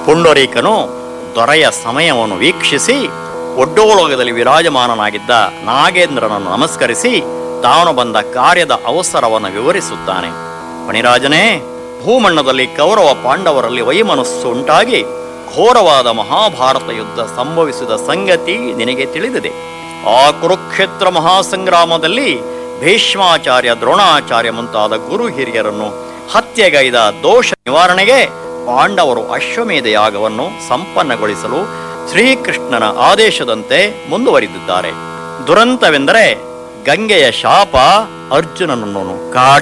ಪುಂಡರೀಕನು ದೊರೆಯ ಸಮಯವನ್ನು ವೀಕ್ಷಿಸಿ ಒಡ್ಡೋಲೋಗದಲ್ಲಿ ವಿರಾಜಮಾನನಾಗಿದ್ದ ನಾಗೇಂದ್ರನನ್ನು ನಮಸ್ಕರಿಸಿ ತಾನು ಬಂದ ಕಾರ್ಯದ ಅವಸರವನ್ನು ವಿವರಿಸುತ್ತಾನೆ ಫಣಿರಾಜನೇ ಭೂಮಣ್ಣದಲ್ಲಿ ಕೌರವ ಪಾಂಡವರಲ್ಲಿ ವೈಮನಸ್ಸು ಉಂಟಾಗಿ ಘೋರವಾದ ಮಹಾಭಾರತ ಯುದ್ಧ ಸಂಭವಿಸಿದ ಸಂಗತಿ ನಿನಗೆ ತಿಳಿದಿದೆ ಆ ಕುರುಕ್ಷೇತ್ರ ಮಹಾಸಂಗ್ರಾಮದಲ್ಲಿ ಭೀಷ್ಮಾಚಾರ್ಯ ದ್ರೋಣಾಚಾರ್ಯ ಮುಂತಾದ ಗುರು ಹಿರಿಯರನ್ನು ಹತ್ಯೆಗೈದ ದೋಷ ನಿವಾರಣೆಗೆ ಪಾಂಡವರು ಅಶ್ವಮೇಧ ಯಾಗವನ್ನು ಸಂಪನ್ನಗೊಳಿಸಲು ಶ್ರೀಕೃಷ್ಣನ ಆದೇಶದಂತೆ ಮುಂದುವರಿದಿದ್ದಾರೆ ದುರಂತವೆಂದರೆ ಗಂಗೆಯ ಶಾಪ ಅರ್ಜುನನನ್ನು ಕಾಡಿ